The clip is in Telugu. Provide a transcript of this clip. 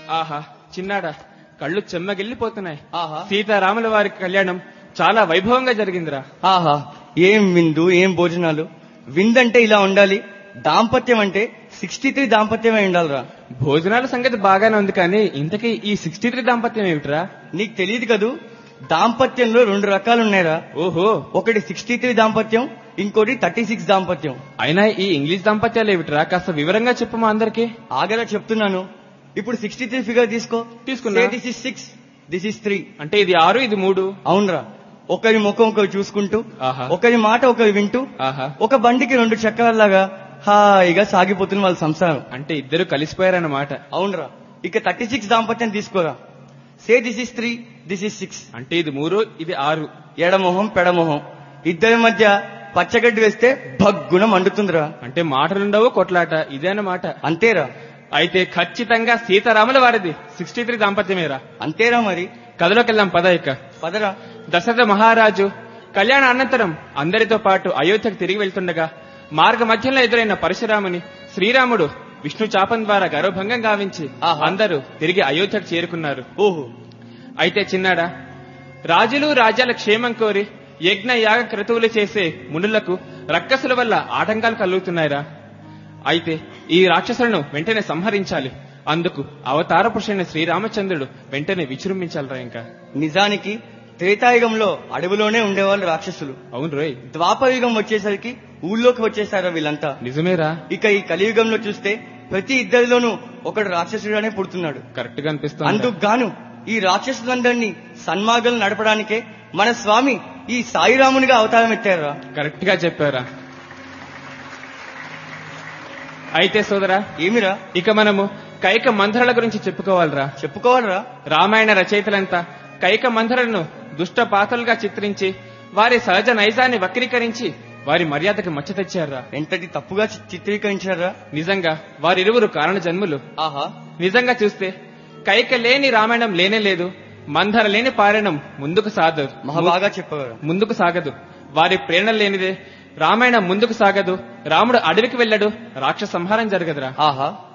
ఆహా చిన్నాడా కళ్ళు చెమ్మగిల్లిపోతున్నాయి ఆహా సీతారాముల వారి కళ్యాణం చాలా వైభవంగా జరిగిందిరా ఆహా ఏం విందు ఏం భోజనాలు విందంటే ఇలా ఉండాలి దాంపత్యం అంటే సిక్స్టీ త్రీ దాంపత్యమే ఉండాలిరా భోజనాల సంగతి బాగానే ఉంది కానీ ఇంతకీ ఈ సిక్స్టీ త్రీ దాంపత్యం ఏమిట్రా నీకు తెలియదు కదూ దాంపత్యంలో రెండు రకాలు ఉన్నాయిరా ఓహో ఒకటి సిక్స్టీ త్రీ దాంపత్యం ఇంకోటి థర్టీ సిక్స్ దాంపత్యం అయినా ఈ ఇంగ్లీష్ దాంపత్యాలు ఏమిట్రా కాస్త వివరంగా చెప్పు మా అందరికి ఆగరా చెప్తున్నాను ఇప్పుడు సిక్స్టీ త్రీ ఫిగర్ తీసుకో తీసుకున్నా. This is six this is three అంటే ఇది ఆరు ఇది మూడు అవునరా ఒకరి ముఖం ఒకరు చూసుకుంటూ ఆహా. ఒకరి మాట ఒకరు వింటూ ఆహా ఒక బండికి రెండు చక్రాల్లాగా హాయిగా సాగిపోతుంది వాళ్ళ సంసారం అంటే ఇద్దరు కలిసిపోయారన్నమాట అవునరా ఇక థర్టీ సిక్స్ దాంపత్యం తీసుకోరా say this is three this is six అంటే ఇది మూడు ఇది ఆరు ఎడమొహం పెడమొహం ఇద్దరి మధ్య పచ్చగడ్డి వేస్తే భగ్గున మండుతుందిరా అంటే మాటలుండవు కొట్లాట ఇదే అన్నమాట అంతేరా అయితే ఖచ్చితంగా సీతారాముల వారిది సిక్స్టీ త్రీ దాంపత్యమేరా అంతేరా మరి కథలోకి వెళ్దాం పద ఇక పదరా దశరథ మహారాజు కళ్యాణ అనంతరం అందరితో పాటు అయోధ్యకు తిరిగి వెళ్తుండగా మార్గ మధ్యంలో ఎదురైన పరశురాముని శ్రీరాముడు విష్ణు చాపం ద్వారా గర్వభంగం గావించి ఆహా. అందరూ తిరిగి అయోధ్యకు చేరుకున్నారు ఓహో అయితే చిన్నాడా రాజులు రాజ్యాల క్షేమం కోరి యజ్ఞ యాగ క్రతువులు చేసే మునులకు రక్కసుల వల్ల ఆటంకాలు కలుగుతున్నాయిరా అయితే ఈ రాక్షసులను వెంటనే సంహరించాలి అందుకు అవతార పురుషుడైన శ్రీరామచంద్రుడు వెంటనే విజృంభించాలిరా ఇంకా నిజానికి త్రేతాయుగంలో అడవిలోనే ఉండేవాళ్ళు రాక్షసులు అవును రోయ్ ద్వాపరయుగం వచ్చేసరికి ఊళ్ళోకి వచ్చేసారా వీళ్ళంతా నిజమేరా ఇక ఈ కలియుగంలో చూస్తే ప్రతి ఇద్దరిలోనూ ఒకడు రాక్షసుడుగానే పుడుతున్నాడు కరెక్ట్ గా అనిపిస్తుంది అందుకు గాను ఈ రాక్షసులందరినీ సన్మార్గం నడపడానికే మన స్వామి ఈ సాయిరామునిగా అవతారం ఎత్తారా కరెక్ట్ గా చెప్పారా అయితే సోదరా ఏమిరా ఇక మనము కైక మంత్రాల గురించి చెప్పుకోవాలిరా చెప్పుకోవాలరా రామాయణ రచయితలంతా కైక మంత్రలను దుష్ట పాత్రలుగా చిత్రించి వారి సహజ నైజాన్ని వక్రీకరించి వారి మర్యాదకు మచ్చ తెచ్చారా ఎంతటి తప్పుగా చి- చిత్రీకరించారా నిజంగా వారిరువురు కారణ జన్ములు ఆహా నిజంగా చూస్తే కైక లేని రామాయణం లేనే లేదు మంధర లేని పారాయణం ముందుకు సాగదు మహా బాగా చెప్పారు ముందుకు సాగదు వారి ప్రేరణ లేనిదే రామాయణం ముందుకు సాగదు రాముడు అడవికి వెళ్ళడు రాక్షస సంహారం జరగదురా ఆహా